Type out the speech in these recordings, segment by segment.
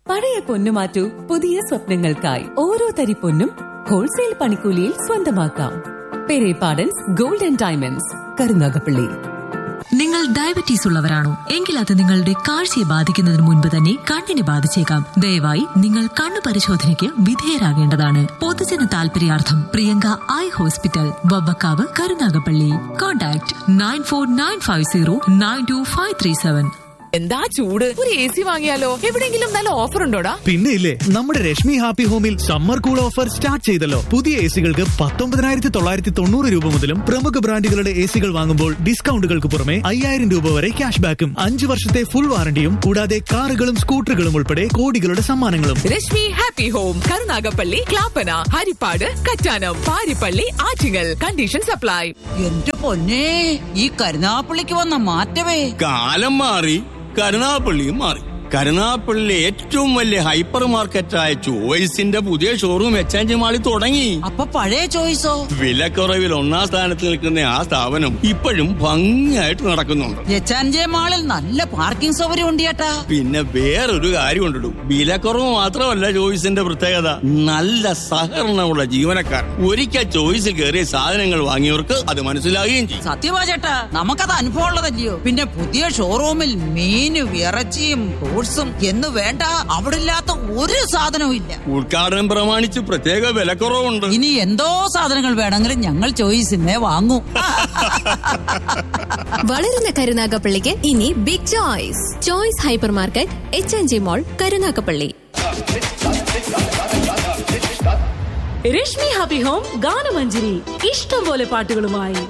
പഴയ പൊന്നു മാറ്റൂ പുതിയ സ്വപ്നങ്ങൾക്കായി ഓരോ തരി പൊന്നും ഹോൾസെയിൽ പണിക്കൂലിയിൽ സ്വന്തമാക്കാം Perepadans gold and diamonds Karunagappally നിങ്ങൾ ഡയബറ്റീസ് ഉള്ളവരാണോ എങ്കിൽ അത് നിങ്ങളുടെ കാഴ്ചയെ ബാധിക്കുന്നതിന് മുൻപ് തന്നെ കണ്ണിനെ ബാധിച്ചേക്കാം ദയവായി നിങ്ങൾ കണ്ണു പരിശോധനയ്ക്ക് വിധേയരാകേണ്ടതാണ് പൊതുജന താൽപര്യാർത്ഥം Priyanka eye hospital Vavvakkavu Karunagappally contact nine four nine five zero nine two five three seven എന്താ ചൂട് ഒരു എ സി വാങ്ങിയാലോ എവിടെങ്കിലും നല്ല ഓഫർ ഉണ്ടോടാ പിന്നെ ഇല്ലേ നമ്മുടെ രശ്മി ഹാപ്പി ഹോമിൽ സമ്മർ കൂൾ ഓഫർ സ്റ്റാർട്ട് ചെയ്തല്ലോ പുതിയ എ സികൾക്ക് പത്തൊമ്പതിനായിരത്തി തൊള്ളായിരത്തി തൊണ്ണൂറ് രൂപ മുതലും പ്രമുഖ ബ്രാൻഡുകളുടെ എ സികൾ വാങ്ങുമ്പോൾ ഡിസ്കൗണ്ടുകൾക്ക് പുറമെ അയ്യായിരം രൂപ വരെ ക്യാഷ് ബാക്കും അഞ്ചു വർഷത്തെ ഫുൾ വാറണ്ടിയും കൂടാതെ കാറുകളും സ്കൂട്ടറുകളും ഉൾപ്പെടെ കോടികളുടെ സമ്മാനങ്ങളും Rashmi happy home Karunagappally Clappana Haripad Kattanam Paripally Attingal conditions apply എന്റെ പൊന്നെ ഈ കരുനാപ്പള്ളിക്ക് വന്ന മാറ്റമേ കാലം മാറി കരുനാപ്പള്ളിയും മാറി കരുനാപ്പള്ളിയിലെ ഏറ്റവും വലിയ ഹൈപ്പർ മാർക്കറ്റായ ചോയ്സിന്റെ പുതിയ ഷോറൂം എച്ച് മാളിൽ തുടങ്ങി അപ്പൊ പഴയ ചോയ്സോ വിലക്കുറവിൽ ഒന്നാം സ്ഥാനത്ത് നിൽക്കുന്ന ആ സ്ഥാപനം ഇപ്പോഴും ഭംഗിയായിട്ട് നടക്കുന്നുണ്ട് എച്ചാൻജെ മാളിൽ നല്ല പാർക്കിംഗ് സൗകര്യം ഉണ്ട് ചേട്ടാ പിന്നെ വേറൊരു കാര്യം ഉണ്ടിടും വിലക്കുറവ് മാത്രമല്ല ചോയ്സിന്റെ പ്രത്യേകത നല്ല സഹകരണമുള്ള ജീവനക്കാർ ഒരിക്കൽ ചോയ്സിൽ കയറിയ സാധനങ്ങൾ വാങ്ങിയവർക്ക് അത് മനസ്സിലാകുകയും ചെയ്യും സത്യവാ ചേട്ടാ നമുക്കത് അനുഭവം ഉള്ളതല്ലയോ പിന്നെ പുതിയ ഷോറൂമിൽ മീനും ഇറച്ചിയും ഫ്രൂട്ട്സും എന്ന് വേണ്ട അവിടെ ഇല്ലാത്ത ഒരു സാധനവും ഇല്ല ഉദ്ഘാടനം പ്രമാണിച്ച് പ്രത്യേക വിലക്കുറവുണ്ട് ഇനി എന്തോ സാധനങ്ങൾ വേണമെങ്കിലും ഞങ്ങൾ ചോയ്സിനെ വാങ്ങൂ വളരുന്ന കരുനാഗപ്പള്ളിക്ക് ഇനി big choice choice hyper market H N G mall Karunagappally Rashmi happy home Ganamanjari ഇഷ്ടം പോലെ പാട്ടുകളുമായി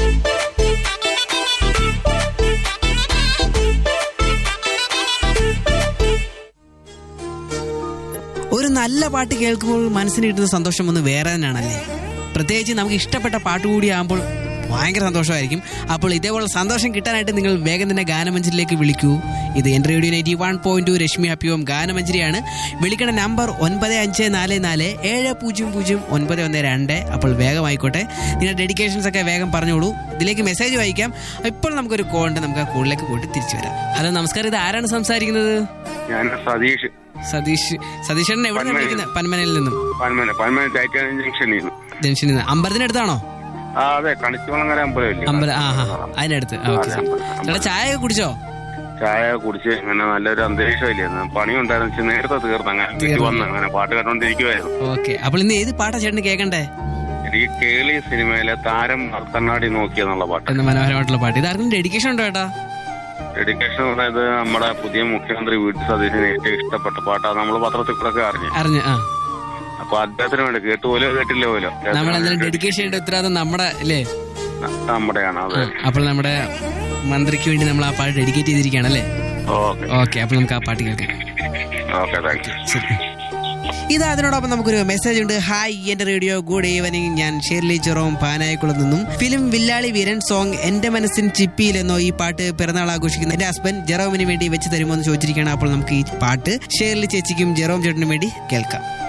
ഒരു നല്ല പാട്ട് കേൾക്കുമ്പോൾ മനസ്സിന് കിട്ടുന്ന സന്തോഷം ഒന്ന് വേറെ തന്നെയാണല്ലേ പ്രത്യേകിച്ച് നമുക്ക് ഇഷ്ടപ്പെട്ട പാട്ട് കൂടിയാകുമ്പോൾ ഭയങ്കര സന്തോഷമായിരിക്കും അപ്പോൾ ഇതേപോലെ സന്തോഷം കിട്ടാനായിട്ട് നിങ്ങൾ വേഗം തന്നെ ഗാനമഞ്ചരിയിലേക്ക് വിളിക്കൂ ഇത് എൻ്റെ radio ninety one point two Rashmi happy home ഗാനമഞ്ചരിയാണ് വിളിക്കേണ്ട നമ്പർ ഒൻപത് അഞ്ച് നാല് നാല് ഏഴ് പൂജ്യം പൂജ്യം ഒൻപത് ഒന്ന് രണ്ട് അപ്പോൾ വേഗമായിക്കോട്ടെ നിങ്ങളുടെ ഡെഡിക്കേഷൻസ് ഒക്കെ വേഗം പറഞ്ഞോളൂ ഇതിലേക്ക് മെസ്സേജ് വായിക്കാം ഇപ്പോൾ നമുക്കൊരു കോൾ ഉണ്ട് നമുക്ക് ആ കോളിലേക്ക് പോയിട്ട് തിരിച്ചു വരാം ഹലോ നമസ്കാരം ഇത് ആരാണ് സംസാരിക്കുന്നത് ഞാൻ സതീഷ് സതീഷ് സതീഷേട്ടൻ എവിടെ പന്മനയിൽ. വിളിക്കുന്നത് പന്മനയിൽ നിന്നും പന്മന പന്മന ടൈറ്റാനിയം ജംഗ്ഷനിൽ നിന്ന് ജംഗ്ഷനിൽ നിന്ന് അമ്പലത്തിനടുത്താണോ ആ അതെ കണിച്ചുകുളങ്ങര അമ്പലമില്ലേ അമ്പലം ആ ആ അതിനടുത്ത് ഓക്കെ അതെ, അമ്പലം. ചേട്ടാ ചായ ഒക്കെ കുടിച്ചോ ചായ കുടിച്ച് ഇങ്ങനെ നല്ലൊരു അന്തരീക്ഷമില്ലായിരുന്നു പണി ഉണ്ടായിരുന്നു ഇച്ചിരി നേരത്തെ തീർന്നു അങ്ങനെ വീട്ടിൽ തീർന്നു. വന്ന് അങ്ങനെ പാട്ട് കേട്ടോണ്ടിരിക്കുവായിരുന്നു ഓക്കെ അപ്പോൾ ഇന്ന് ഏത് പാട്ടാ ചേട്ടന് കേൾക്കണ്ടേ എനിക്ക് കേളി സിനിമയിലെ താരം കണ്ണാടി നോക്കിയെന്നുള്ള പാട്ട് എന്ന മനോഹരമായിട്ടുള്ള പാട്ട് ഇത് ആർക്കും ഡെഡിക്കേഷൻ ഉണ്ടോ ചേട്ടാ ഡെഡിക്കേഷൻ എന്ന് പറയുന്നത് നമ്മുടെ പുതിയ മുഖ്യമന്ത്രി വീട്ടിൽ സതീശന് ഏറ്റവും ഇഷ്ടപ്പെട്ട പാട്ടാണ് നമ്മൾ പത്രത്തിൽ കൂടെ ഒക്കെ അറിഞ്ഞു അറിഞ്ഞു ആ അപ്പൊ അദ്ദേഹത്തിന് വേണ്ടി കേട്ടു പോലോ കേട്ടില്ല പോലോ നമ്മൾ എന്തായാലും ഡെഡിക്കേഷൻ ചെയ്യേണ്ട ഉത്തരവാദിത്തം നമ്മുടെ അല്ലേ നമ്മുടെയാണ് ആ, അതെ അപ്പോൾ നമ്മുടെ മന്ത്രിക്ക് വേണ്ടി നമ്മൾ ആ പാട്ട് ഡെഡിക്കേറ്റ് ചെയ്തിരിക്കുകയാണ് അല്ലേ ഓക്കെ ഓക്കെ അപ്പോൾ നമുക്ക് ആ പാട്ട് കേൾക്കാം ഓക്കെ താങ്ക് യു ശരി ഇത് അതിനോടൊപ്പം നമുക്കൊരു മെസ്സേജ് ഉണ്ട് ഹായ് എന്റെ റേഡിയോ ഗുഡ് ഈവനിങ് ഞാൻ ഷേർലി ചെറോം പാനായക്കുളം നിന്നും ഫിലിം വില്ലാളി വീരൻ സോങ് എന്റെ മനസ്സിൻ ചിപ്പിയിൽ എന്നോ ഈ പാട്ട് പിറന്നാൾ ആഘോഷിക്കുന്ന എന്റെ ഹസ്ബൻഡ് ജെറോമിന് വേണ്ടി വെച്ച് തരുമോ എന്ന് ചോദിച്ചിരിക്കുകയാണ് അപ്പോൾ നമുക്ക് ഈ പാട്ട് ഷേർലി ചേച്ചിക്കും ജെറോം ചേട്ടനും വേണ്ടി കേൾക്കാം